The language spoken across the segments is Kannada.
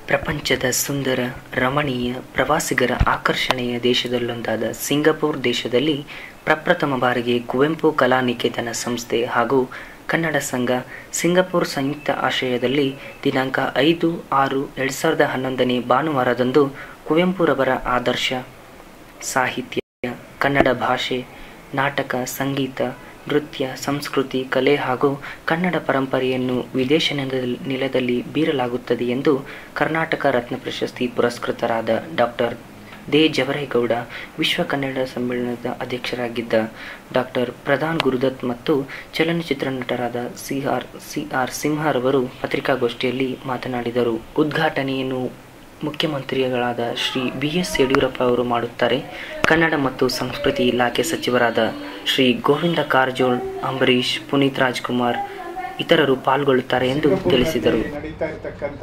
ಪ್ರಪಂಚದ ಸುಂದರ ರಮಣೀಯ ಪ್ರವಾಸಿಗರ ಆಕರ್ಷಣೆಯ ದೇಶದಲ್ಲೊಂದಾದ ಸಿಂಗಪುರ್ ದೇಶದಲ್ಲಿ ಪ್ರಪ್ರಥಮ ಬಾರಿಗೆ ಕುವೆಂಪು ಕಲಾನಿಕೇತನ ಸಂಸ್ಥೆ ಹಾಗೂ ಕನ್ನಡ ಸಂಘ ಸಿಂಗಪುರ್ ಸಂಯುಕ್ತ ಆಶ್ರಯದಲ್ಲಿ ದಿನಾಂಕ ಐದು ಆರು ಎರಡು ಸಾವಿರದ ಹನ್ನೊಂದನೇ ಭಾನುವಾರದಂದು ಕುವೆಂಪುರವರ ಆದರ್ಶ ಸಾಹಿತ್ಯ ಕನ್ನಡ ಭಾಷೆ ನಾಟಕ ಸಂಗೀತ ನೃತ್ಯ ಸಂಸ್ಕೃತಿ ಕಲೆ ಹಾಗೂ ಕನ್ನಡ ಪರಂಪರೆಯನ್ನು ವಿದೇಶ ನೆಲದಲ್ಲಿ- ನೆಲದಲ್ಲಿ ಬೀರಲಾಗುತ್ತದೆ ಎಂದು ಕರ್ನಾಟಕ ರತ್ನ ಪ್ರಶಸ್ತಿ ಪುರಸ್ಕೃತರಾದ ಡಾಕ್ಟರ್ ದೇ ಜವರೇಗೌಡ ವಿಶ್ವ ಕನ್ನಡ ಸಮ್ಮೇಳನದ ಅಧ್ಯಕ್ಷರಾಗಿದ್ದ ಡಾಕ್ಟರ್ ಪ್ರಧಾನ್ ಗುರುದತ್ ಮತ್ತು ಚಲನಚಿತ್ರ ನಟರಾದ ಸಿ ಆರ್ ಸಿ ಆರ್ ಸಿಂಹರವರು ಪತ್ರಿಕಾಗೋಷ್ಠಿಯಲ್ಲಿ ಮಾತನಾಡಿದರು ಉದ್ಘಾಟನೆಯನ್ನು ಮುಖ್ಯಮಂತ್ರಿಗಳಾದ ಶ್ರೀ ಬಿ ಎಸ್ ಯಡಿಯೂರಪ್ಪ ಅವರು ಮಾಡುತ್ತಾರೆ ಕನ್ನಡ ಮತ್ತು ಸಂಸ್ಕೃತಿ ಇಲಾಖೆ ಸಚಿವರಾದ ಶ್ರೀ ಗೋವಿಂದ ಕಾರಜೋಳ್ ಅಂಬರೀಶ್ ಪುನೀತ್ ರಾಜ್ಕುಮಾರ್ ಇತರರು ಪಾಲ್ಗೊಳ್ಳುತ್ತಾರೆ ಎಂದು ತಿಳಿಸಿದರು ಸಿಂಗಪೂರ್ನಲ್ಲಿ ನಡೀತಾ ಇರತಕ್ಕಂಥ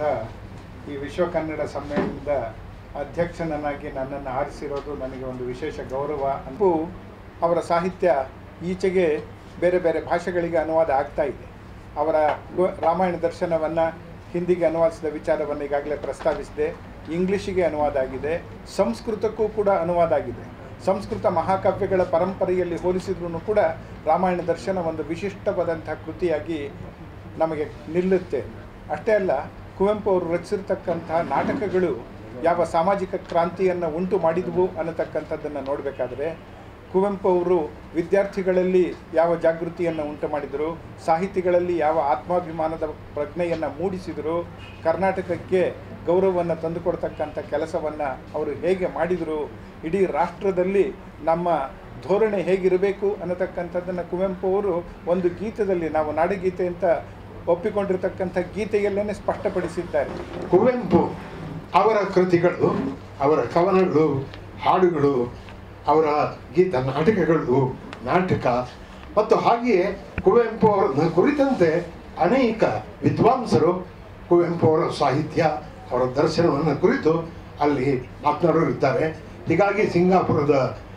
ಈ ವಿಶ್ವ ಕನ್ನಡ ಸಮ್ಮೇಳನದ ಅಧ್ಯಕ್ಷನನ್ನಾಗಿ ನನ್ನನ್ನು ಆರಿಸಿರೋದು ನನಗೆ ಒಂದು ವಿಶೇಷ ಗೌರವ ಅಂದು ಅವರ ಸಾಹಿತ್ಯ ಈಚೆಗೆ ಬೇರೆ ಬೇರೆ ಭಾಷೆಗಳಿಗೆ ಅನುವಾದ ಆಗ್ತಾ ಇದೆ ಅವರ ಗೋ- ರಾಮಾಯಣ ದರ್ಶನವನ್ನು ಹಿಂದಿಗೆ ಅನುವಾದಿಸಿದ ವಿಚಾರವನ್ನು ಈಗಾಗಲೇ ಪ್ರಸ್ತಾವಿಸಿದೆ ಇಂಗ್ಲಿಷಿಗೆ ಅನುವಾದ ಆಗಿದೆ ಸಂಸ್ಕೃತಕ್ಕೂ ಕೂಡ ಅನುವಾದ ಆಗಿದೆ ಸಂಸ್ಕೃತ ಮಹಾಕಾವ್ಯಗಳ ಪರಂಪರೆಯಲ್ಲಿ ಹೋಲಿಸಿದ್ರೂ ಕೂಡ ರಾಮಾಯಣ ದರ್ಶನ ಒಂದು ವಿಶಿಷ್ಟವಾದಂಥ ಕೃತಿಯಾಗಿ ನಮಗೆ ನಿಲ್ಲುತ್ತೆ ಅಷ್ಟೇ ಅಲ್ಲ ಕುವೆಂಪು ಅವರು ರಚಿಸಿರ್ತಕ್ಕಂಥ ನಾಟಕಗಳು ಯಾವ ಸಾಮಾಜಿಕ ಕ್ರಾಂತಿಯನ್ನು ಉಂಟು ಮಾಡಿದವು ಅನ್ನತಕ್ಕಂಥದ್ದನ್ನು ನೋಡಬೇಕಾದ್ರೆ ಕುವೆಂಪು ಅವರು ವಿದ್ಯಾರ್ಥಿಗಳಲ್ಲಿ ಯಾವ ಜಾಗೃತಿಯನ್ನು ಉಂಟು ಮಾಡಿದರು ಸಾಹಿತಿಗಳಲ್ಲಿ ಯಾವ ಆತ್ಮಾಭಿಮಾನದ ಪ್ರಜ್ಞೆಯನ್ನು ಮೂಡಿಸಿದರು ಕರ್ನಾಟಕಕ್ಕೆ ಗೌರವವನ್ನು ತಂದುಕೊಡ್ತಕ್ಕಂಥ ಕೆಲಸವನ್ನು ಅವರು ಹೇಗೆ ಮಾಡಿದರು ಇಡೀ ರಾಷ್ಟ್ರದಲ್ಲಿ ನಮ್ಮ ಧೋರಣೆ ಹೇಗಿರಬೇಕು ಅನ್ನತಕ್ಕಂಥದ್ದನ್ನು ಕುವೆಂಪು ಅವರು ಒಂದು ಗೀತದಲ್ಲಿ ನಾವು ನಾಡಗೀತೆ ಅಂತ ಒಪ್ಪಿಕೊಂಡಿರ್ತಕ್ಕಂಥ ಗೀತೆಯಲ್ಲೇ ಸ್ಪಷ್ಟಪಡಿಸಿದ್ದಾರೆ ಕುವೆಂಪು ಅವರ ಕೃತಿಗಳು ಅವರ ಕವನಗಳು ಹಾಡುಗಳು ಅವರ ಗೀತ ನಾಟಕಗಳು ನಾಟಕ ಮತ್ತು ಹಾಗೆಯೇ ಕುವೆಂಪು ಅವರನ್ನ ಕುರಿತಂತೆ ಅನೇಕ ವಿದ್ವಾಂಸರು ಕುವೆಂಪು ಅವರ ಸಾಹಿತ್ಯ ಅವರ ದರ್ಶನವನ್ನು ಕುರಿತು ಅಲ್ಲಿ ಮಾತನಾಡೋರಿದ್ದಾರೆ ಹೀಗಾಗಿ ಸಿಂಗಾಪುರದ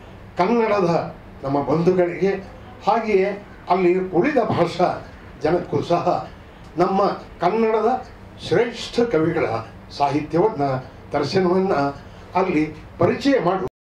ಕನ್ನಡದ ನಮ್ಮ ಬಂಧುಗಳಿಗೆ ಹಾಗೆಯೇ ಅಲ್ಲಿ ಉಳಿದ ಭಾಷಾ ಜನಕ್ಕೂ ಸಹ ನಮ್ಮ ಕನ್ನಡದ ಶ್ರೇಷ್ಠ ಕವಿಗಳ ಸಾಹಿತ್ಯವನ್ನು ದರ್ಶನವನ್ನು ಅಲ್ಲಿ ಪರಿಚಯ ಮಾಡು